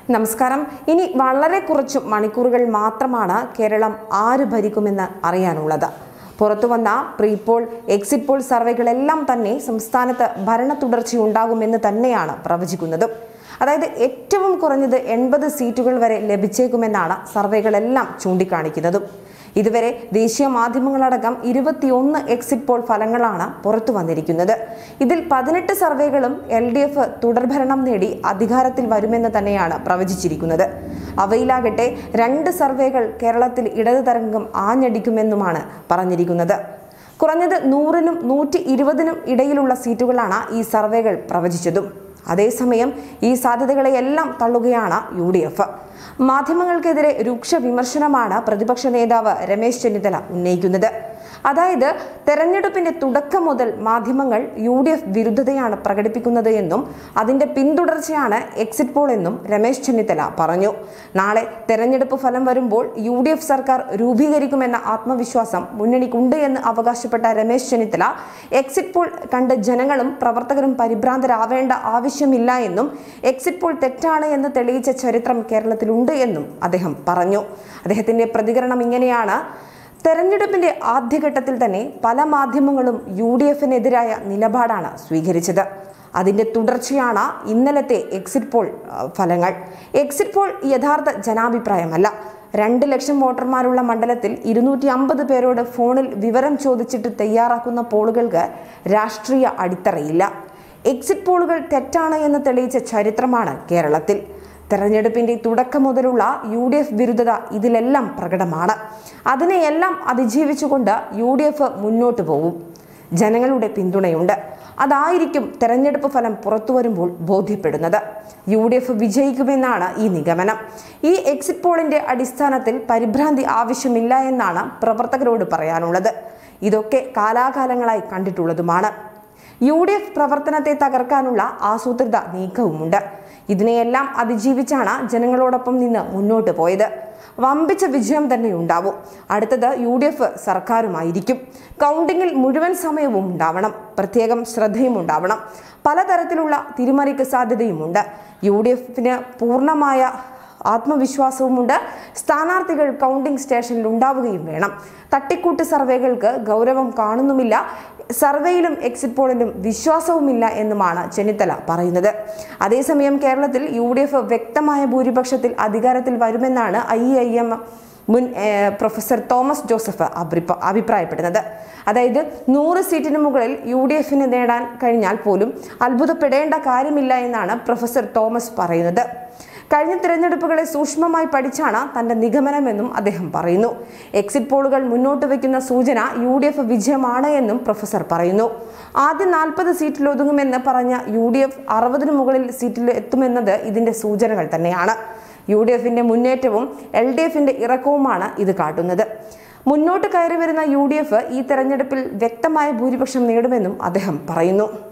നമസ്കാരം ഇനി വളരെ കുറച്ച് മണിക്കൂറുകൾ മാത്രമാണ് കേരളം ആര് ഭരിക്കുമെന്ന് അറിയാനുള്ളത് പുറത്തു വന്ന പ്രീ പോൾ എക്സിറ്റ് പോൾ സർവേകളെല്ലാം തന്നെ സംസ്ഥാനത്ത് ഭരണ തുടർച്ചയുണ്ടാകുമെന്ന് തന്നെയാണ് പ്രവചിക്കുന്നത് അതായത് ഏറ്റവും കുറഞ്ഞത് എൺപത് സീറ്റുകൾ വരെ ലഭിച്ചേക്കുമെന്നാണ് സർവേകളെല്ലാം ചൂണ്ടിക്കാണിക്കുന്നതും ഇതുവരെ ദേശീയ മാധ്യമങ്ങളടക്കം ഇരുപത്തിയൊന്ന് എക്സിറ്റ് പോൾ ഫലങ്ങളാണ് പുറത്തു വന്നിരിക്കുന്നത് ഇതിൽ പതിനെട്ട് സർവേകളും എൽ ഡി എഫ് തുടർഭരണം നേടി അധികാരത്തിൽ വരുമെന്ന് തന്നെയാണ് പ്രവചിച്ചിരിക്കുന്നത് അവയിലാകട്ടെ രണ്ട് സർവേകൾ കേരളത്തിൽ ഇടതു തരംഗം ആഞ്ഞടിക്കുമെന്നുമാണ് പറഞ്ഞിരിക്കുന്നത് കുറഞ്ഞത് നൂറിനും നൂറ്റി ഇരുപതിനും ഇടയിലുള്ള സീറ്റുകളാണ് ഈ സർവേകൾ പ്രവചിച്ചതും അതേസമയം ഈ സാധ്യതകളെയെല്ലാം തള്ളുകയാണ് യു ഡി എഫ് മാധ്യമങ്ങൾക്കെതിരെ രൂക്ഷ വിമർശനമാണ് പ്രതിപക്ഷ നേതാവ് രമേശ് ചെന്നിത്തല ഉന്നയിക്കുന്നത് അതായത് തെരഞ്ഞെടുപ്പിന്റെ തുടക്കം മുതൽ മാധ്യമങ്ങൾ യു ഡി എഫ് വിരുദ്ധതയാണ് പ്രകടിപ്പിക്കുന്നത് എന്നും അതിന്റെ പിന്തുടർച്ചയാണ് എക്സിറ്റ് പോൾ എന്നും രമേശ് ചെന്നിത്തല പറഞ്ഞു നാളെ തെരഞ്ഞെടുപ്പ് ഫലം വരുമ്പോൾ യു ഡി എഫ് സർക്കാർ രൂപീകരിക്കുമെന്ന ആത്മവിശ്വാസം മുന്നണിക്കുണ്ട് എന്ന് അവകാശപ്പെട്ട രമേശ് ചെന്നിത്തല എക്സിറ്റ് പോൾ കണ്ട് ജനങ്ങളും പ്രവർത്തകരും പരിഭ്രാന്തരാവേണ്ട ആവശ്യമില്ല എന്നും എക്സിറ്റ് പോൾ തെറ്റാണ് എന്ന് തെളിയിച്ച ചരിത്രം കേരളത്തിലുണ്ട് എന്നും അദ്ദേഹം പറഞ്ഞു അദ്ദേഹത്തിന്റെ പ്രതികരണം ഇങ്ങനെയാണ് തെരഞ്ഞെടുപ്പിന്റെ ആദ്യഘട്ടത്തിൽ തന്നെ പല മാധ്യമങ്ങളും യു ഡി എഫിനെതിരായ നിലപാടാണ് സ്വീകരിച്ചത് അതിന്റെ തുടർച്ചയാണ് ഇന്നലത്തെ എക്സിറ്റ് പോൾ ആ, ഫലങ്ങൾ എക്സിറ്റ് പോൾ യഥാർത്ഥ ജനാഭിപ്രായമല്ല രണ്ട് ലക്ഷം വോട്ടർമാരുള്ള മണ്ഡലത്തിൽ ഇരുന്നൂറ്റി അമ്പത് പേരോട് ഫോണിൽ വിവരം ചോദിച്ചിട്ട് തയ്യാറാക്കുന്ന പോളുകൾക്ക് രാഷ്ട്രീയ അടിത്തറയില്ല എക്സിറ്റ് പോളുകൾ തെറ്റാണ് എന്ന് തെളിയിച്ച ചരിത്രമാണ് കേരളത്തിൽ തെരഞ്ഞെടുപ്പിന്റെ തുടക്കം മുതലുള്ള യു ഡി എഫ് വിരുദ്ധത ഇതിലെല്ലാം പ്രകടമാണ് അതിനെയെല്ലാം അതിജീവിച്ചുകൊണ്ട് യു ഡി എഫ് മുന്നോട്ട് പോകും ജനങ്ങളുടെ പിന്തുണയുണ്ട് അതായിരിക്കും തെരഞ്ഞെടുപ്പ് ഫലം പുറത്തു വരുമ്പോൾ ബോധ്യപ്പെടുന്നത് യു ഡി എഫ് വിജയിക്കുമെന്നാണ് ഈ നിഗമനം ഈ എക്സിറ്റ് പോളിന്റെ അടിസ്ഥാനത്തിൽ പരിഭ്രാന്തി ആവശ്യമില്ല എന്നാണ് പ്രവർത്തകരോട് പറയാനുള്ളത് ഇതൊക്കെ കാലാകാലങ്ങളായി കണ്ടിട്ടുള്ളതുമാണ് യു ഡി എഫ് പ്രവർത്തനത്തെ തകർക്കാനുള്ള ആസൂത്രിത നീക്കവുമുണ്ട് ഇതിനെയെല്ലാം അതിജീവിച്ചാണ് ജനങ്ങളോടൊപ്പം നിന്ന് മുന്നോട്ട് പോയത് വമ്പിച്ച വിജയം തന്നെ ഉണ്ടാവും അടുത്തത് യു ഡി എഫ് സർക്കാരുമായിരിക്കും കൗണ്ടിങ്ങിൽ മുഴുവൻ സമയവും ഉണ്ടാവണം പ്രത്യേകം ശ്രദ്ധയും ഉണ്ടാവണം പലതരത്തിലുള്ള തിരിമറിക്ക് സാധ്യതയുമുണ്ട് യു ഡി എഫിന് പൂർണ്ണമായ ആത്മവിശ്വാസവുമുണ്ട് സ്ഥാനാർത്ഥികൾ കൗണ്ടിംഗ് സ്റ്റേഷനിൽ ഉണ്ടാവുകയും വേണം തട്ടിക്കൂട്ട് സർവേകൾക്ക് ഗൗരവം കാണുന്നുമില്ല സർവേയിലും എക്സിറ്റ് പോളിലും വിശ്വാസവുമില്ല എന്നുമാണ് ചെന്നിത്തല പറയുന്നത് അതേസമയം കേരളത്തിൽ യു ഡി എഫ് വ്യക്തമായ ഭൂരിപക്ഷത്തിൽ അധികാരത്തിൽ വരുമെന്നാണ് ഐ ഐ എം മുൻ ഏഹ്, പ്രൊഫസർ തോമസ് ജോസഫ് അഭിപ്രായ- അഭിപ്രായപ്പെടുന്നത് അതായത് നൂറ് സീറ്റിന് മുകളിൽ യു ഡി എഫിന് നേടാൻ കഴിഞ്ഞാൽ പോലും അത്ഭുതപ്പെടേണ്ട കാര്യമില്ല എന്നാണ് പ്രൊഫസർ തോമസ് പറയുന്നത് കഴിഞ്ഞ തിരഞ്ഞെടുപ്പുകളെ സൂക്ഷ്മമായി പഠിച്ചാണ് തന്റെ നിഗമനമെന്നും അദ്ദേഹം പറയുന്നു എക്സിറ്റ് പോളുകൾ മുന്നോട്ട് വയ്ക്കുന്ന സൂചന യു ഡി എഫ് വിജയമാണ് എന്നും പ്രൊഫസർ പറയുന്നു ആദ്യം നാൽപ്പത് സീറ്റിൽ ഒതുങ്ങുമെന്ന് പറഞ്ഞ യു ഡി എഫ് അറുപതിനു മുകളിൽ സീറ്റിൽ എത്തുമെന്നത് ഇതിന്റെ സൂചനകൾ തന്നെയാണ് യു ഡി എഫിന്റെ മുന്നേറ്റവും എൽ ഡി എഫിന്റെ ഇറക്കവുമാണ് ഇത് കാട്ടുന്നത് മുന്നോട്ട് കയറി വരുന്ന യു ഡി എഫ് ഈ തെരഞ്ഞെടുപ്പിൽ വ്യക്തമായ ഭൂരിപക്ഷം നേടുമെന്നും അദ്ദേഹം പറയുന്നു